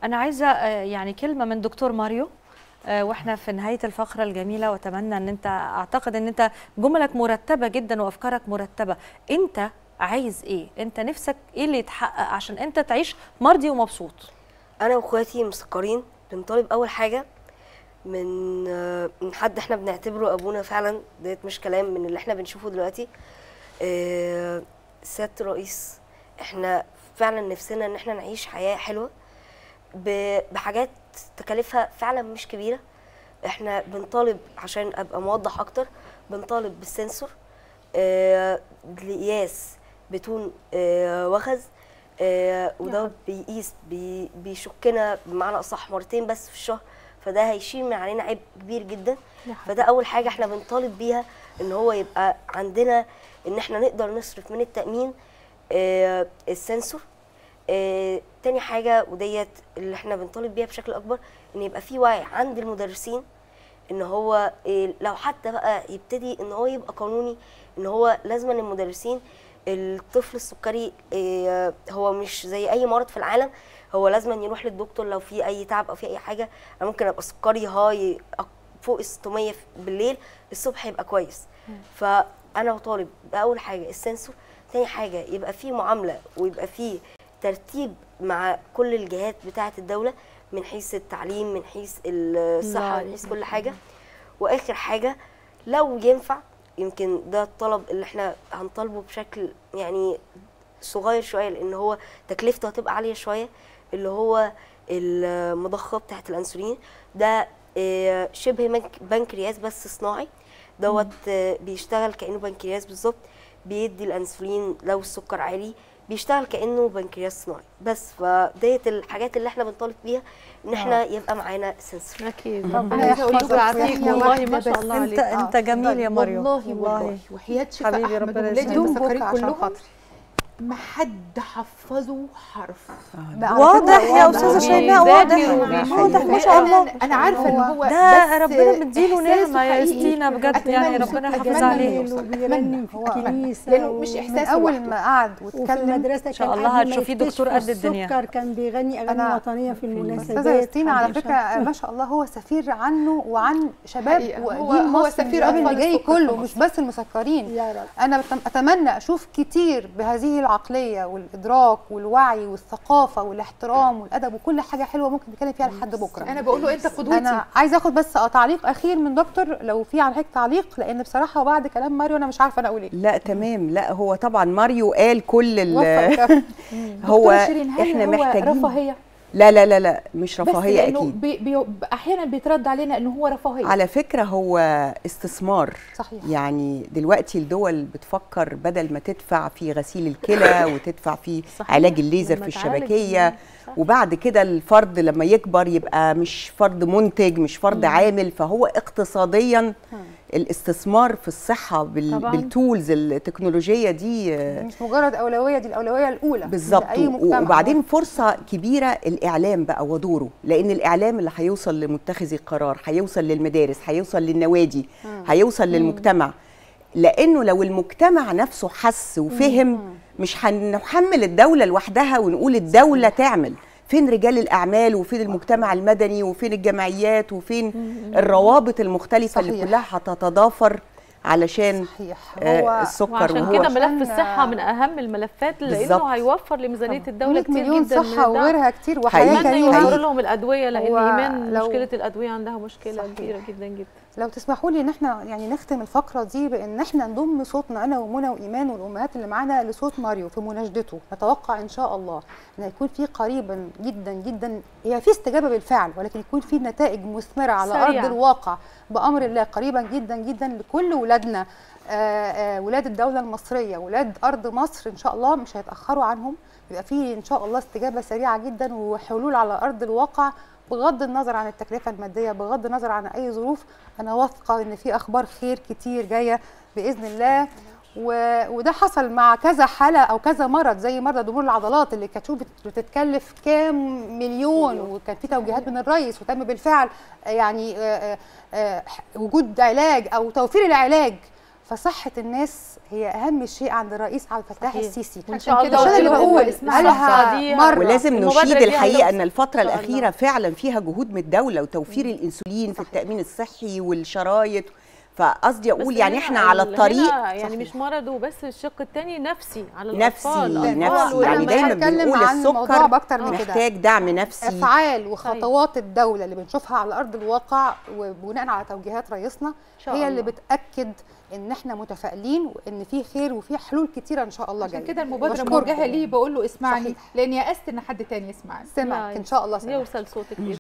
انا عايزه آه، يعني كلمه من دكتور ماريو آه، واحنا في نهايه الفقره الجميله واتمنى ان انت اعتقد ان انت جملك مرتبه جدا وافكارك مرتبه انت عايز ايه انت نفسك ايه اللي يتحقق عشان انت تعيش مرضي ومبسوط انا واخواتي مسكرين بنطالب اول حاجه من آه، من حد احنا بنعتبره ابونا فعلا ديت مش كلام من اللي احنا بنشوفه دلوقتي آه، سياده الرئيس احنا فعلا نفسنا ان احنا نعيش حياه حلوه ب- بحاجات تكاليفها فعلا مش كبيره احنا بنطالب عشان ابقى موضح اكتر بنطالب بالسنسور آه، لقياس بتون آه، وخز آه، وده بيقيس بي بيشكنا بمعنى اصح مرتين بس في الشهر فده هيشيل من علينا عبء كبير جدا فده اول حاجه احنا بنطالب بيها ان هو يبقى عندنا ان احنا نقدر نصرف من التامين آه، السنسور آه، تاني حاجه وديت اللي احنا بنطالب بيها بشكل اكبر ان يبقى في وعي عند المدرسين ان هو إيه، لو حتى بقى يبتدي ان هو يبقى قانوني ان هو لازم المدرسين الطفل السكري إيه، هو مش زي اي مرض في العالم هو لازم يروح للدكتور لو في اي تعب او في اي حاجه انا ممكن ابقى سكري هاي أك- فوق ال 600 بالليل الصبح يبقى كويس فانا بطالب باول حاجه السنسور تاني حاجه يبقى في معامله ويبقى في ترتيب مع كل الجهات بتاعه الدوله من حيث التعليم من حيث الصحه من حيث كل حاجه واخر حاجه لو ينفع يمكن ده الطلب اللي احنا هنطالبه بشكل يعني صغير شويه لان هو تكلفته هتبقى عاليه شويه اللي هو المضخه بتاعت الانسولين ده آه، شبه بنك- بنكرياس بس صناعي دوت آه، بيشتغل كانه بنكرياس بالظبط بيدي الانسولين لو السكر عالي بيشتغل كانه بنكرياس صناعي بس فديت الحاجات اللي احنا بنطالب بيها ان احنا يبقى معانا سنسور اكيد ربنا عايزه اقول لكم يحفظك يعافيك ثانية والله واحدة ما شاء بس. الله انت عليك انت جميل يا مريم والله والله وحياة شفاء حبيبي احمد ربنا وولادي يسعدك. المسكرين بكرة عشان كلهم خاطري. ما حد حفظه حرف بقى على واضح فكرة يا واضح. استاذه وبيذاكر شيماء واضح وبيشوف. واضح ما شاء الله أنا- انا عارفه ان هو ده بس ربنا مديله إحساسه نعمه يا حقيقي. ستينا بجد يعني أتمنى- ربنا أتمنى يحافظ إنه عليه يوصل. وبيرنم في هو الكنيسه لأنه مش و- إحساس من اول لوحده. ما قعد وفي واتكلم المدرسه شاء كان الله قبل ما هتشوفيه دكتور يكتشفوا قد الدنيا. السكر كان بيغني اغاني أنا- وطنيه في المناسبات استاذه ياسمين على حد فكره ما شاء الله هو سفير عنه وعن شباب حقيقة. هو- وجيل هو مصر سفير الشباب اللي أطفال جاي السكر في كله مصر. مش بس المسكرين يا رب انا بتم- اتمنى اشوف كتير بهذه العقليه والادراك والوعي والثقافه والاحترام والادب وكل حاجه حلوه ممكن نتكلم فيها لحد بكره انا بقول له انت قدوتي انا عايزه اخد بس تعليق اخير من دكتور لو في على هيك تعليق لان بصراحه بعد كلام ماريو انا مش عارفه انا اقول ايه لا تمام لا هو طبعا ماريو قال كل ال- وفق هو دكتورة شيرين، هل احنا هو محتاجين رفاهيه لا لا لا لا مش بس رفاهيه لأنه اكيد بي بي احيانا بيترد علينا انه هو رفاهيه على فكره هو استثمار صحيح يعني دلوقتي الدول بتفكر بدل ما تدفع في غسيل الكلى وتدفع في صحيح. علاج الليزر لما في تعالج الشبكيه صح. وبعد كده الفرد لما يكبر يبقى مش فرد منتج مش فرد عامل فهو اقتصاديا الاستثمار في الصحه بال طبعاً. بالتولز التكنولوجيه دي آه، مش مجرد اولويه دي الاولويه الاولى بالظبط لأي مجتمع. وبعدين فرصه كبيره الاعلام بقى ودوره لان الاعلام اللي هيوصل لمتخذي القرار هيوصل للمدارس هيوصل للنوادي هيوصل للمجتمع لانه لو المجتمع نفسه حس وفهم مش هنحمل الدوله لوحدها ونقول الدوله تعمل فين رجال الاعمال وفين المجتمع المدني وفين الجمعيات وفين الروابط المختلفه اللي صحيح. كلها هتتضافر علشان صحيح آه، هو السكر وعشان وهو كده عشان- ملف الصحه من اهم الملفات بالظبط. لانه هيوفر لميزانيه الدوله 100 كتير مليون جدا من صحه الدعم. وغيرها كتير وحياه حقيقي. اتمنى كريمه يوفروا لهم الادويه لان هو ايمان لو- مشكله الادويه عندها مشكله صحيح. كبيره جدا جدا لو تسمحوا لي ان احنا يعني نختم الفقره دي بان احنا نضم صوتنا انا ومنى وايمان والامهات اللي معانا لصوت ماريو في مناشدته نتوقع ان شاء الله ان يكون في قريبا جدا جدا هي في استجابه بالفعل ولكن يكون في نتائج مثمره على سريعة. ارض الواقع بامر الله قريبا جدا جدا لكل ولادنا ولاد الدوله المصريه ولاد ارض مصر ان شاء الله مش هيتاخروا عنهم يبقى في ان شاء الله استجابه سريعه جدا وحلول على ارض الواقع بغض النظر عن التكلفه الماديه بغض النظر عن اي ظروف انا واثقه ان في اخبار خير كتير جايه باذن الله و... وده حصل مع كذا حاله او كذا مرض زي مرضى ضمور العضلات اللي كانت شوف بت- بتتكلف كام مليون وكان في توجيهات من الرئيس وتم بالفعل يعني آه، آه، آه، وجود علاج او توفير العلاج فصحه الناس هي اهم شيء عند الرئيس عبد الفتاح صحيح. السيسي وان عشان شاء كده الله مش انا اللي قلت له بقول اسمع قالها دي مره ولازم المبادرة نشيد دي الحقيقه هتوصل ان الفتره إن شاء الله. الاخيره فعلا فيها جهود من الدوله وتوفير الانسولين في التامين الصحي والشرايط فقصدي بس اقول يعني هنا احنا على ال- الطريق هنا يعني صحيح. مش مرض وبس الشق الثاني نفسي على نفسي الاطفال نفسي الأطفال يعني والأمهات. دايما هتكلم بنقول عن الموضوع السكر بأكتر من كده. محتاج دعم نفسي افعال وخطوات الدوله اللي بنشوفها على ارض الواقع وبناء على توجيهات رئيسنا شاء هي اللي الله. بتاكد ان احنا متفائلين وان في خير وفي حلول كتيره ان شاء الله عشان جايه كده المبادره بشكركم. موجهه ليه بقول له اسمعني صحيح. لان يأست ان حد تاني يسمعني سمعك ان شاء الله سمعك يوصل صوتك